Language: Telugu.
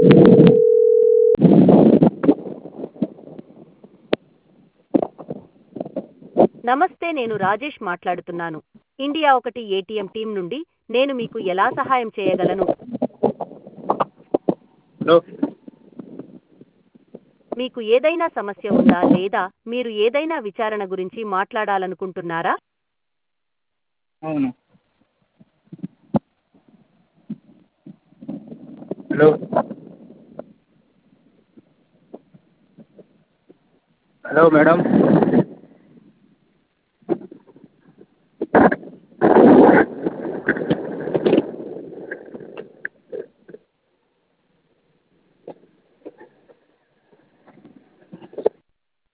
నమస్తే నేను రాజేష్ మాట్లాడుతున్నాను ఇండియా ఒకటి ఏటీఎం టీం నుండి నేను మీకు ఎలా సహాయం చేయగలను హలో మీకు ఏదైనా సమస్య ఉందా లేదా మీరు ఏదైనా విచారణ గురించి మాట్లాడాలనుకుంటున్నారా అవును హలో హలో మేడం